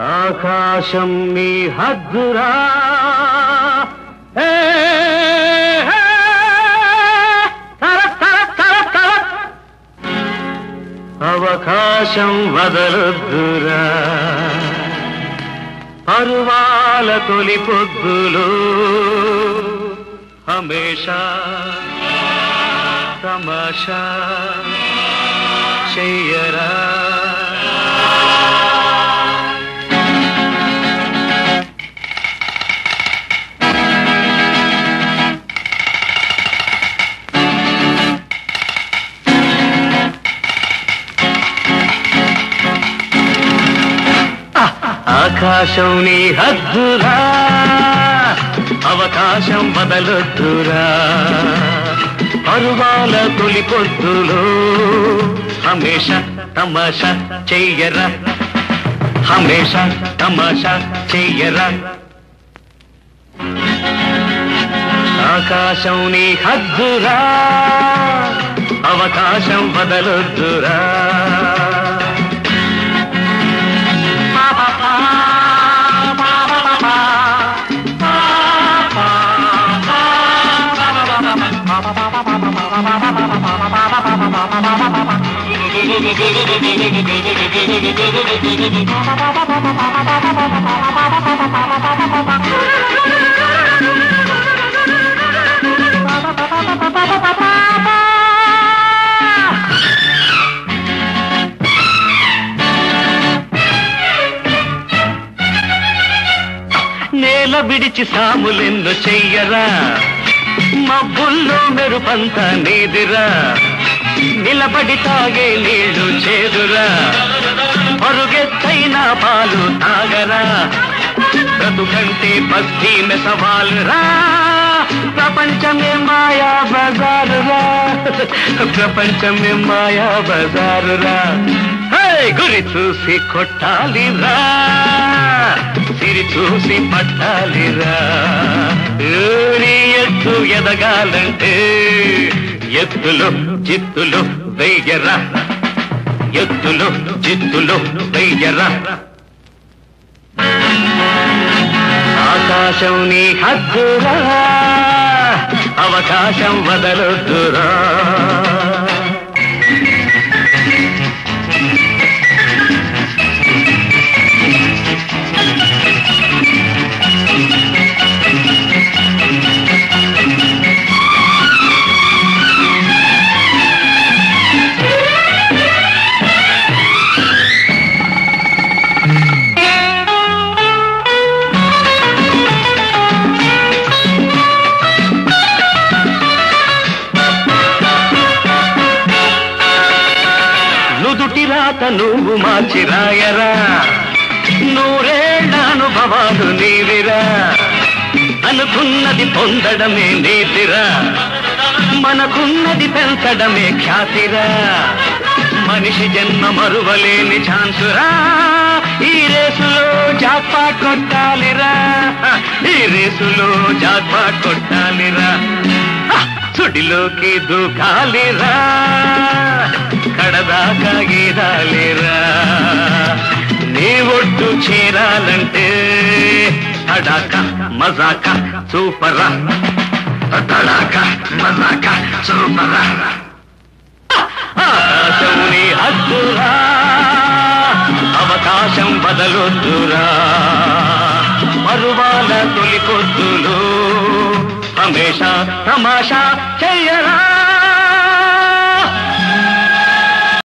ఆకాశం నీ హద్దురా ఏ, ఏ, తర, తర, తర, తర. అవకాశం వదలొద్దురా పరువాల తొలి పొద్దులు హమేషా తమాషా చెయ్యరా ఆకాశం నీ హద్దురా అవకాశం బదలొద్దురా పరువాల తొలి పొద్దులో హమేష తమాష చెయ్యరా హమేష తమాష చెయ్యరా ఆకాశం నీ హద్దురా అవకాశం బదలొద్దురా నేల విడిచి సాములెన్ను చెయ్యరా మబ్బుల్లో మెరుపంత నీదిరా నిలబడి తాగే నీళ్లు చేదురా పరుగెత్తైన పాలు తాగరా బ్రతుకంటే బస్తీ మెసవాలురా ప్రపంచమే మాయా బజారురా ప్రపంచమే మాయా బజారురా హే, గురి చూసి కొట్టాలిరా సిరి చూసి పట్టాలిరా ఊరి ఎత్తు ఎదగాలంటే ఎత్తులు చిత్తులు వెయ్యరా ఎత్తులు చిత్తులు వెయ్యరా ఆకాశం నీ హద్దురా అవకాశం వదలొద్దురా నుదుటి రాత నువ్వు మార్చి రాయరా నూరేళ్ల అనుభవాలు నీవిరా అనుకున్నది పొందడమే నీతిరా మనకున్నది పెంచడమే ఖ్యాతిరా మనిషి జన్మ మరువలేని ఛాన్సురా ఈ రేసులో జాక్పాట్ కొట్టాలిరా ఈ రేసులో జాక్పాట్ కొట్టాలిరా హ! సుడిలోకి దూకాలిరా కడదాకా గీదాలిరా నీ ఒడ్డు చేరాలంటే తడాక మజాక సూపరా తడాక మజాక సూపరా ఆకాశం నీ హద్దురా అవకాశం బదలొద్దురా మరువాల తొలి పొద్దులు హమేషా తమాషా చెయ్యరా